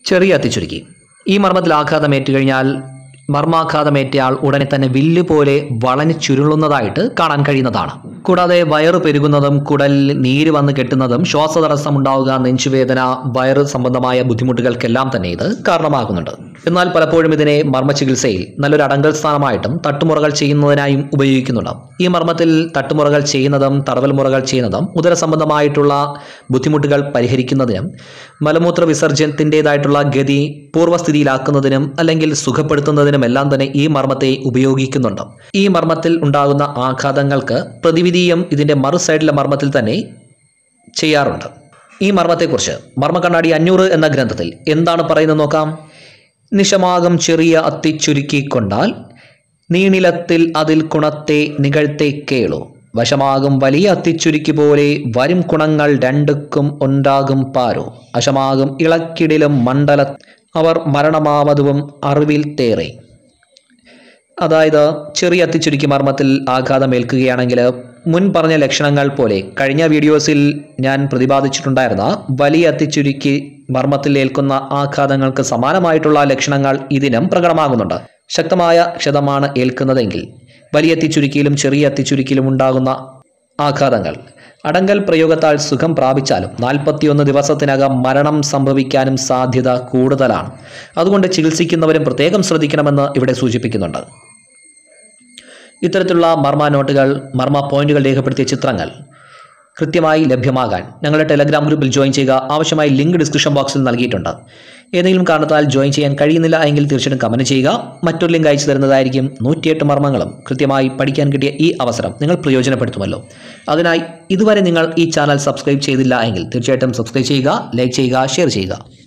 ചെറിയ അത്തിച്ചുരുക്കി ഈ മർമ്മത്തിൽ ആഘാതമേറ്റ് കഴിഞ്ഞാൽ മർമാഘാതമേറ്റയാൾ ഉടനെ തന്നെ വില്ല് പോലെ വളഞ്ഞു ചുരുളുന്നതായിട്ട് കാണാൻ കഴിയുന്നതാണ് കൂടാതെ വയറ് പെരുകുന്നതും കുടലിൽ നീര് വന്ന് കെട്ടുന്നതും ശ്വാസതടസ്സം ഉണ്ടാവുക നെഞ്ചുവേദന വയറ് സംബന്ധമായ ബുദ്ധിമുട്ടുകൾക്കെല്ലാം തന്നെ ഇത് കാരണമാകുന്നുണ്ട് എന്നാൽ പലപ്പോഴും ഇതിനെ മർമ്മ ചികിത്സയിൽ നല്ലൊരു അടങ്കൽ സ്ഥാനമായിട്ടും തട്ടുമുറകൾ ചെയ്യുന്നതിനായും ഉപയോഗിക്കുന്നുണ്ട് ഈ മർമ്മത്തിൽ തട്ടുമുറകൾ ചെയ്യുന്നതും തടവൽ മുറകൾ ചെയ്യുന്നതും ഉദര സംബന്ധമായിട്ടുള്ള ബുദ്ധിമുട്ടുകൾ പരിഹരിക്കുന്നതിനും മലമൂത്ര വിസർജനത്തിൻ്റെതായിട്ടുള്ള ഗതി പൂർവ്വസ്ഥിതിയിലാക്കുന്നതിനും അല്ലെങ്കിൽ സുഖപ്പെടുത്തുന്നതിനും എല്ലാം തന്നെ ഈ മർമ്മത്തെ ഉപയോഗിക്കുന്നുണ്ട് ഈ മർമ്മത്തിൽ ഉണ്ടാകുന്ന ആഘാതങ്ങൾക്ക് പ്രതിവിധിയും ഇതിൻ്റെ മറു സൈഡിലെ മർമ്മത്തിൽ തന്നെ ചെയ്യാറുണ്ട് ഈ മർമ്മത്തെക്കുറിച്ച് മർമ്മക്കണ്ണാടി അഞ്ഞൂറ് എന്ന ഗ്രന്ഥത്തിൽ എന്താണ് പറയുന്നത് നോക്കാം നിശമാകം ചെറിയ അത്തി ചുരുക്കിക്കൊണ്ടാൽ നീണിലത്തിൽ അതിൽ കുണത്തെ നികഴ്ത്തെ കേളു വശമാകും വലിയ അത്തിച്ചുരുക്കി പോലെ വരും കുണങ്ങൾ രണ്ടുക്കും ഉണ്ടാകും പാരോ അശമാകും ഇളക്കിടിലും മണ്ഡല അവർ മരണമാവതും അറിവിൽ തേറെ അതായത് ചെറിയ അത്തിച്ചുരുക്കി മർമ്മത്തിൽ ആഘാതമേൽക്കുകയാണെങ്കിൽ മുൻ പറഞ്ഞ ലക്ഷണങ്ങൾ പോലെ കഴിഞ്ഞ വീഡിയോസിൽ ഞാൻ പ്രതിപാദിച്ചിട്ടുണ്ടായിരുന്ന വലിയ അത്തിച്ചുരുക്കി മർമ്മത്തിൽ ഏൽക്കുന്ന ആഘാതങ്ങൾക്ക് സമാനമായിട്ടുള്ള ലക്ഷണങ്ങൾ ഇതിനും പ്രകടമാകുന്നുണ്ട് ശക്തമായ ക്ഷതമാണ് ഏൽക്കുന്നതെങ്കിൽ വലിയ അത്തിച്ചുരുക്കിയിലും ചെറിയ അത്തിച്ചുരുക്കിയിലും ഉണ്ടാകുന്ന ആഘാതങ്ങൾ അടങ്കൽ പ്രയോഗത്താൽ സുഖം പ്രാപിച്ചാലും നാൽപ്പത്തിയൊന്ന് ദിവസത്തിനകം മരണം സംഭവിക്കാനും സാധ്യത കൂടുതലാണ് അതുകൊണ്ട് ചികിത്സിക്കുന്നവരും പ്രത്യേകം ശ്രദ്ധിക്കണമെന്ന് ഇവിടെ സൂചിപ്പിക്കുന്നുണ്ട് ഇത്തരത്തിലുള്ള മർമ്മ നോട്ടുകൾ മർമ്മ പോയിന്റുകൾ രേഖപ്പെടുത്തിയ ചിത്രങ്ങൾ കൃത്യമായി ലഭ്യമാകാൻ ഞങ്ങളുടെ ടെലഗ്രാം ഗ്രൂപ്പിൽ ജോയിൻ ചെയ്യുക ആവശ്യമായി ലിങ്ക് ഡിസ്ക്രിപ്ഷൻ ബോക്സിൽ നൽകിയിട്ടുണ്ട് ഏതെങ്കിലും കാരണത്താൽ ജോയിൻ ചെയ്യാൻ കഴിയുന്നില്ല എങ്കിൽ തീർച്ചയായിട്ടും കമൻറ്റ് ചെയ്യുക മറ്റൊരു ലിങ്ക് അയച്ചു തരുന്നതായിരിക്കും നൂറ്റിയെട്ട് മർമ്മങ്ങളും കൃത്യമായി പഠിക്കാൻ കിട്ടിയ ഈ അവസരം നിങ്ങൾ പ്രയോജനപ്പെടുത്തുമല്ലോ അതിനായി ഇതുവരെ നിങ്ങൾ ഈ ചാനൽ സബ്സ്ക്രൈബ് ചെയ്തില്ല എങ്കിൽ തീർച്ചയായിട്ടും സബ്സ്ക്രൈബ് ചെയ്യുക ലൈക്ക് ചെയ്യുക ഷെയർ ചെയ്യുക